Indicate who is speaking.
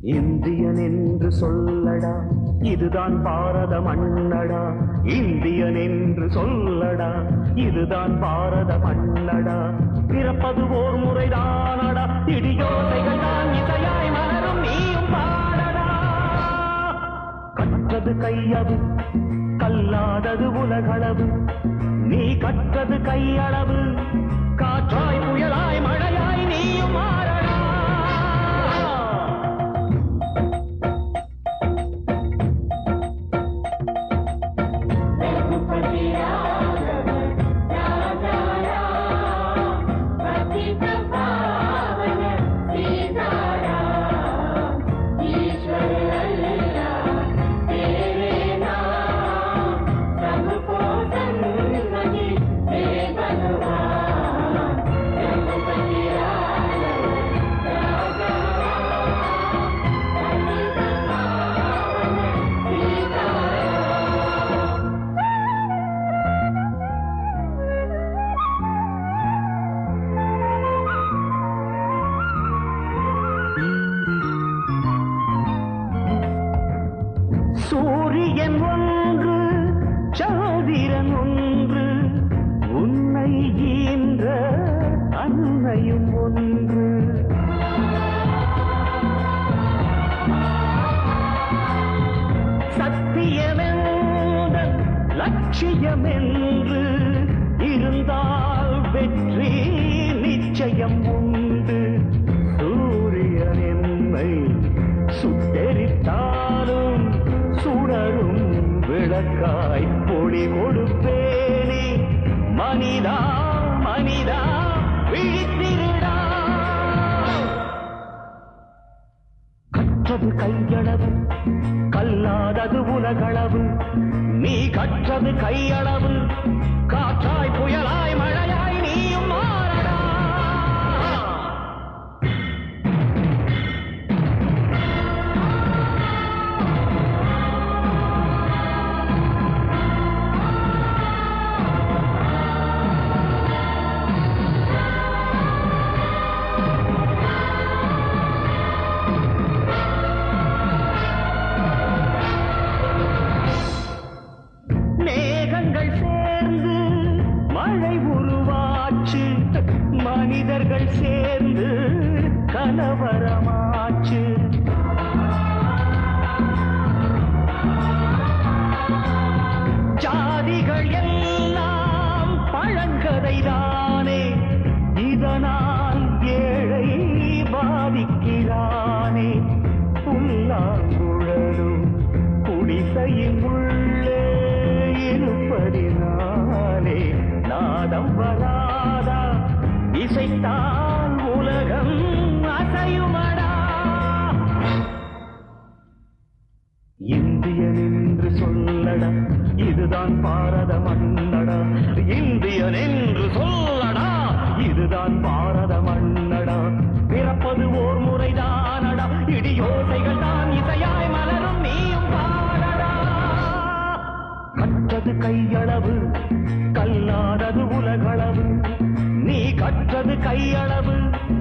Speaker 1: Indian என்று சொல்லடா இதுதான் பாரத மண்ணடா இந்தியன் என்று சொல்லடா இதுதான் பாரத மண்ணடா பிறப்பது ஓர் முறைதானடா இடியோசைகள் தான் இசையாய் மலரும் நீயும் பாடடா கற்றது கையது கல்லாதது உலகளவு நீ கற்றது கையளவு காற்றாய் புயலாய் மழையாய் நீயும் மாறடா சூரியன் ஒன்று சந்திரன் ஒன்று உன்னை ஈன்ற அன்னையும் ஒன்று சத்தியமென்ற லட்சியமென்று இருந்தால் வெற்றி நிச்சயம் உண்டு சூரியன் என்னை சுட்டெரித்தாலும் சுடரும் விளக்காய் பொடி கொடுப்பேனே மனிதா மனிதா விழித்திருடா கற்றது கையளவு கல்லாதது உலகளவு நீ கற்றது கையளவு காற்றாய் புயலாய் மழையாய் நீயும் மாறடா மேகங்கள் சேர்ந்து மழை உருவாச்சு மனிதர்கள் சேர்ந்து கலவரமாச்சு ஜாதிகள் எல்லாம் பழங்கதைதானே இதனால் ஏழை பாதிக்கிறானே புல்லாங்குழலும் குடிசையின் உள்ளே இருப்பதினாலே நாதம் வராதா இசைத்தான் உலகம் அசையுமடா இந்தியன் என்று சொல்லடா இதுதான் பாரத மண்ணடா இந்தியன் என்று சொல்லடா இதுதான் பாரத மண்ணடா பிறப்பது ஓர் முறைதானடா இடியோசைகள் தான் இசையாய் மலரும் நீயும் பாடடா கற்றது கையளவு கல்லாதது உலகளவு நீ கற்றது கையளவு